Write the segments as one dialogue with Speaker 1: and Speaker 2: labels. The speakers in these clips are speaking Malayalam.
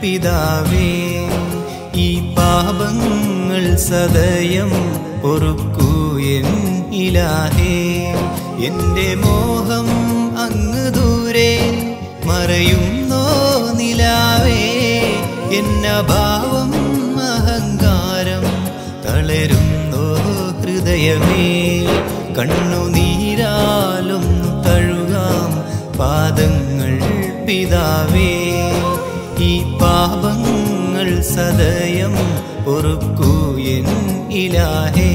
Speaker 1: പിതാവേ ഈ പാപങ്ങൾ സദയം പൊറുക്കൂ എൻ ഇലാഹേ എന്റെ മോഹം അങ്ങ് ദൂരെ മറയുന്നോ നിലാവേ എന്നഭാവം അഹങ്കാരം തളരുന്നോ ഹൃദയമേ കണ്ണുനീരാലും തഴുകാം പാദങ്ങൾ പിതാവേ ഈ പാപങ്ങൾ സദയം പൊറുക്കൂ എൻ ഇലാഹേ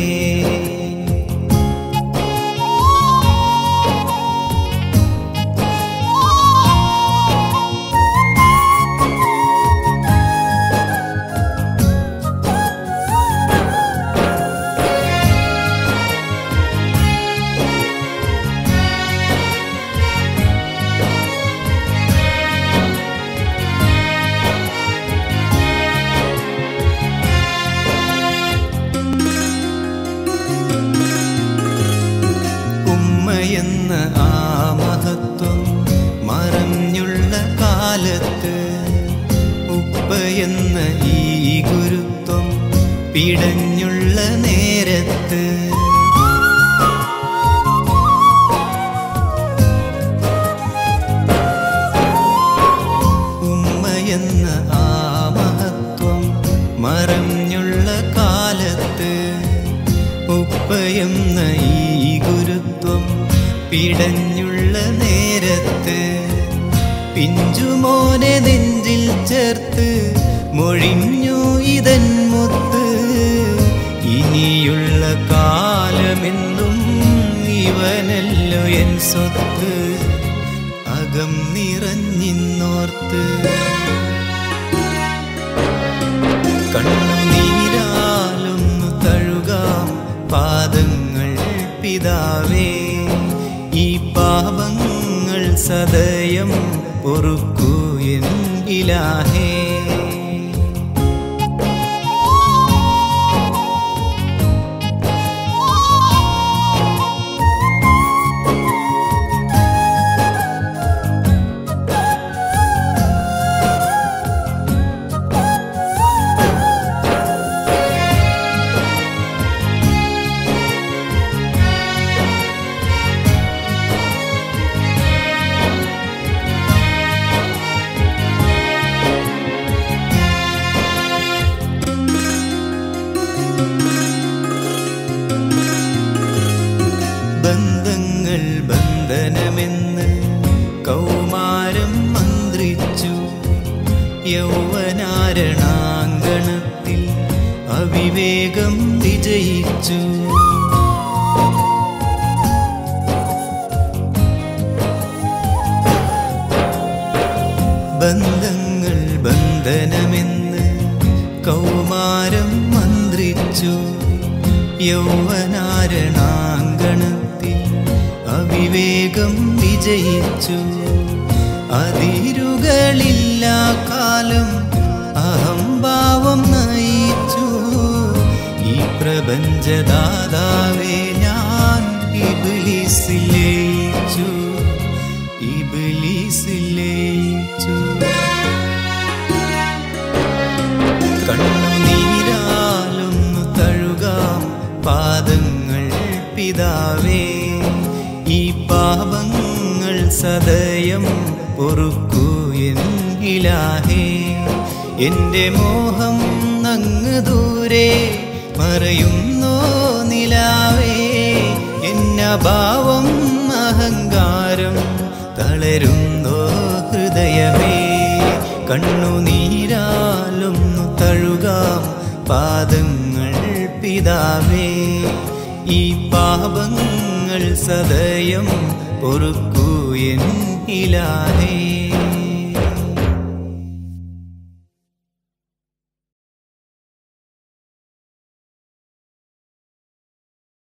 Speaker 1: ഉമ്മയെന്ന ആ മഹത്വം മറഞ്ഞുള്ള കാലത്ത് ഉപ്പയെന്ന ഈ ഗുരുത്വം പിടഞ്ഞുള്ള നേരത്ത് ഉമ്മയെന്ന ആ മഹത്വം മറഞ്ഞുള്ള കാലത്ത് ഉപ്പയെന്ന ഈ ഗുരുത്വം പിടഞ്ഞുള്ള നേരത്ത് പിഞ്ചുമോനെ നെഞ്ചിൽ ചേർത്ത് മൊഴിഞ്ഞു ഇതൻ മുത്ത് ഇനിയുള്ള കാലമെന്നും ഇവനല്ലോ എൻ സ്വത്ത് അകം നിറഞ്ഞിന്നോർത്ത് കണ്ണുനീരാലൊന്നു തഴുകാം പാദങ്ങൾ പിതാവേ ഈ പാപങ്ങൾ സദയം പൊറുക്കൂ എൻ ഇലാഹേ ബന്ധങ്ങൾ ബന്ധനമെന്ന് കൗമാരം മന്ത്രിച്ചു യൗവനാരണാങ്കണത്തിൽ അവിവേകം വിജയിച്ചു ബന്ധങ്ങൾ ബന്ധനമെന്ന് കൗമാരം മന്ത്രിച്ചു യൗവനാരണാങ്കണത്തിൽ അവിവേകം വിജയിച്ചു അതിരുകളില്ല കാലം അഹംഭാവം നയിച്ചു ഈ പ്രപഞ്ചദാതാവേ ഞാൻ ഇബിലിസിലേച്ചു ഇബിലിസിലേച്ചു കണ്ണുനീരാലൊന്നു തഴുകാം പാദങ്ങൾ പിതാവേ ഈ പാപങ്ങൾ സദയം പൊറുക്കൂ എൻ ഇലാഹേ എന്റെ മോഹം അങ്ങ് ദൂരെ മറയുന്നോ നിലാവേ എന്നഭാവം അഹങ്കാരം തളരുന്നോ ഹൃദയമേ കണ്ണുനീരാലൊന്നു തഴുകാം പാദങ്ങൾ പിതാവേ ഈ പാപങ്ങൾ സദയം പൊറുക്കൂ എൻ ഇലാഹേ